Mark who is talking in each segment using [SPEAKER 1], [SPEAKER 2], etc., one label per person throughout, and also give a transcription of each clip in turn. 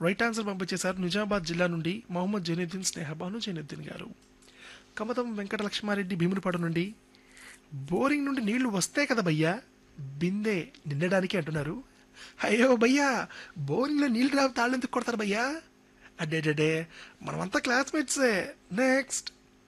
[SPEAKER 1] right answer పంపించేశారు నిజామాబాద్ జిల్లా నుండి మొహమ్మద్ జైనుద్దీన్ స్నేహబాను జైనుద్దీన్ గారు కమతం వెంకట లక్ష్మారెడ్డి భీమునిపాడు నుండి బోరింగ్ నుండి నీళ్లు వస్తాయి కదా భయ్యా బిందె నిండడానికి అంటున్నారు అయ్యో భయ్యా బోరింగ్లో నీళ్ళు రావు తాళ్ళు ఎందుకు కొడతారు భయ్యా అడ్డే మనమంతా క్లాస్మేట్సే నెక్స్ట్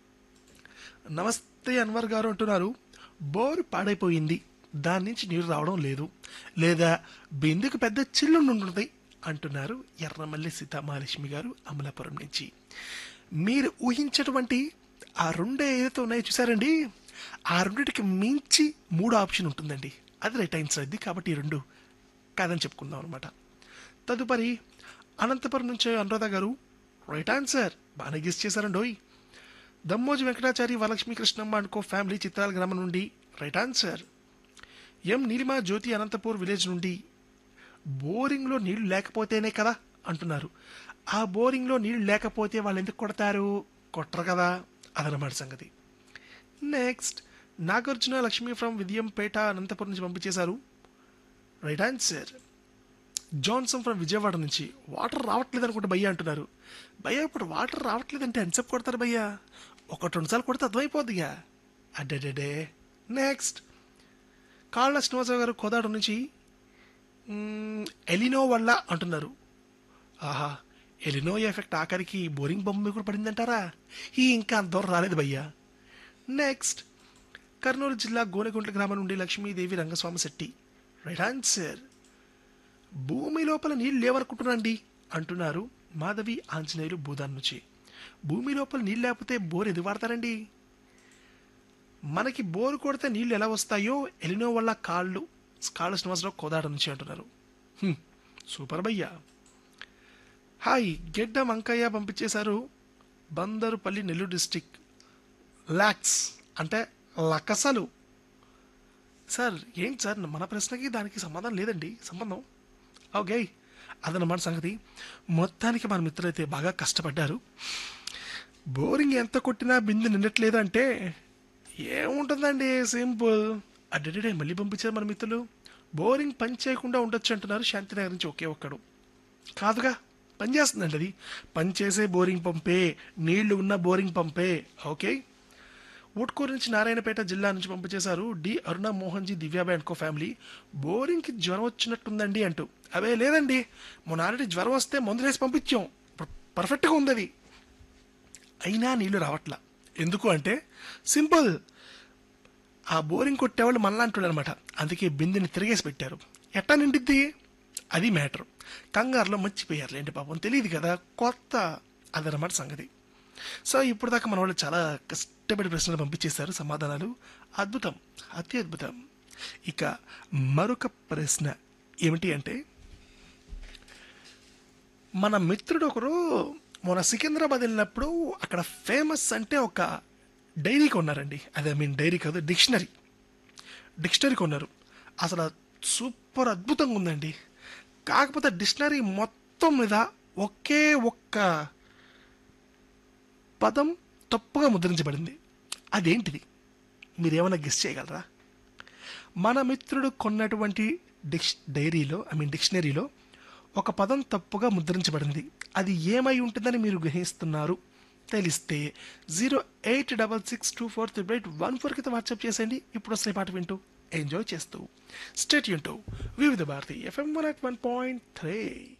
[SPEAKER 1] నమస్తే అన్వర్ గారు అంటున్నారు బోరు పాడైపోయింది దాని నుంచి నీరు రావడం లేదు లేదా బిందెకు పెద్ద చిల్లు ఉంటుంది అంటున్నారు ఎర్రమల్లి సీతామహాలక్ష్మి గారు అమలాపురం నుంచి మీరు ఊహించేటువంటి ఆ రెండే ఏదైతే ఉన్నాయో చూసారండి ఆ రెండిటికి మించి మూడో ఆప్షన్ ఉంటుందండి అది రైట్ ఆన్సర్ అది కాబట్టి ఈ రెండు కాదని చెప్పుకుందాం అనమాట తదుపరి అనంతపురం నుంచి అనురాధ గారు రైట్ ఆన్సర్ బాగానే గెస్ చేశారండోయ్ దమ్మోజి వెంకటాచారి వరలక్ష్మి కృష్ణమ్మ అనుకో ఫ్యామిలీ చిత్రాల గ్రామం నుండి right answer M Neelima Jyothi Anantapur village నుండి బోరింగ్లో నీళ్లు లేకపోతేనే కదా అంటున్నారు ఆ బోరింగ్లో నీళ్లు లేకపోతే వాళ్ళు ఎందుకు కొడతారు కొట్టరు కదా అదనమాట సంగతి నెక్స్ట్ నాగార్జున లక్ష్మి ఫ్రమ్ విద్యంపేట అనంతపురం నుంచి పంపించేశారు right answer Johnson from Vijayawada నుంచి వాటర్ రావట్లేదు అనుకుంటే భయ్య అంటున్నారు భయ్య ఇప్పుడు వాటర్ రావట్లేదంటే ఎంతసేపు కొడతారు భయ్య ఒకటి రెండు సార్లు కొడితే అర్థమైపోద్దిగా అడ్డే నెక్స్ట్ కాళ్ళ శ్రీనివాసరావు గారు కోదాడు నుంచి మ్మ్, ఎలినో వల్ల అంటున్నారు ఆహా ఎలినో ఎఫెక్ట్ ఆఖరికి బోరింగ్ బొమ్మ మీద కూడా పడిందంటారా ఈ ఇంకా అంత దూరం రాలేదు భయ్యా నెక్స్ట్ కర్నూలు జిల్లా గోనెగుంట్ల గ్రామం నుండి లక్ష్మీదేవి రంగస్వామి శెట్టి రైట్ ఆన్సర్ భూమి లోపల నీళ్ళు లేవనుకుంటున్నాండి అంటున్నారు మాధవి ఆంజనేయులు భూదాన్ నుంచి భూమి లోపల నీళ్ళు లేకపోతే బోర్ ఎది వాడతారండి మనకి బోరు కొడితే నీళ్ళు ఎలా వస్తాయో ఎలినో వల్ల కాళ్ళు కాళ్ళ శ్రీనివాసరావు కోదాడ నుంచి అంటున్నారు హ్మ్, సూపర్ భయ్యా హాయ్ గెడ్డ వంకయ్య పంపించేశారు బందరుపల్లి నెల్లూరు డిస్టిక్ లాక్స్ అంటే లకసలు సార్ ఏంటి సార్ మన ప్రశ్నకి దానికి సమాధానం లేదండి సంబంధం ఓకే అదనమాట సంగతి మొత్తానికి మన మిత్రులైతే బాగా కష్టపడ్డారు బోరింగ్ ఎంత కొట్టినా బిందె నిండట్లేదు అంటే ఏముంటుందండి సింపుల్ అడ్డే మళ్ళీ పంపించారు మన మిత్రులు బోరింగ్ పని చేయకుండా ఉండొచ్చు అంటున్నారు శాంతినగర్ నుంచి ఒకే ఒక్కడు కాదుగా పని చేస్తుందండి అది పని చేసే బోరింగ్ పంపే నీళ్లు ఉన్న బోరింగ్ పంపే ఓకే ఊట్కూరు నుంచి నారాయణపేట జిల్లా నుంచి పంపించేశారు డి అరుణ మోహన్ జీ దివ్యాబాయ్ అనుకో ఫ్యామిలీ బోరింగ్కి జ్వరం వచ్చినట్టుందండి అంటూ అవే లేదండి మొన్న ఆల్రెడీ జ్వరం వస్తే మందులు వేసి పంపించాం ఇప్పుడు పర్ఫెక్ట్గా ఉంది అది అయినా నీళ్లు రావట్లా ఎందుకు అంటే సింపుల్ ఆ బోరింగ్ కొట్టేవాళ్ళు మనలాంటి అనమాట అందుకే బిందెని తిరిగేసి పెట్టారు ఎట్టా నిండిద్ది అది మ్యాటర్ కంగారులో మర్చిపోయారు లేంటి పాపం తెలియదు కదా కొత్త అదనమాట సంగతి సో ఇప్పుడు దాకా మన వాళ్ళు చాలా కష్టపడి ప్రశ్నలు పంపించేశారు సమాధానాలు అద్భుతం అతి అద్భుతం ఇక మరొక ప్రశ్న ఏమిటి అంటే మన మిత్రుడు ఒకరు మన సికింద్రాబాద్ వెళ్ళినప్పుడు అక్కడ ఫేమస్ అంటే ఒక డైరీ కొన్నారండి అదే ఐ మీన్ డైరీ కాదు డిక్షనరీ డిక్షనరీ కొన్నారు అసలు సూపర్ అద్భుతంగా ఉందండి కాకపోతే డిక్షనరీ మొత్తం మీద ఒకే ఒక్క పదం తప్పుగా ముద్రించబడింది అదేంటిది మీరేమైనా గెస్ చేయగలరా మన మిత్రుడు కొన్నటువంటి డిక్ష డైరీలో ఐ మీన్ డిక్షనరీలో ఒక పదం తప్పుగా ముద్రించబడింది అది ఏమై ఉంటుందని మీరు గ్రహిస్తున్నారు తెలిస్తే zero eight double six two four triple eight one four కింద వాట్సాప్ చేసేయండి ఇప్పుడు వస్తే పాట వింటూ ఎంజాయ్ చేస్తూ స్టేట్ యూన్ Vividh Bharati FM one at one point three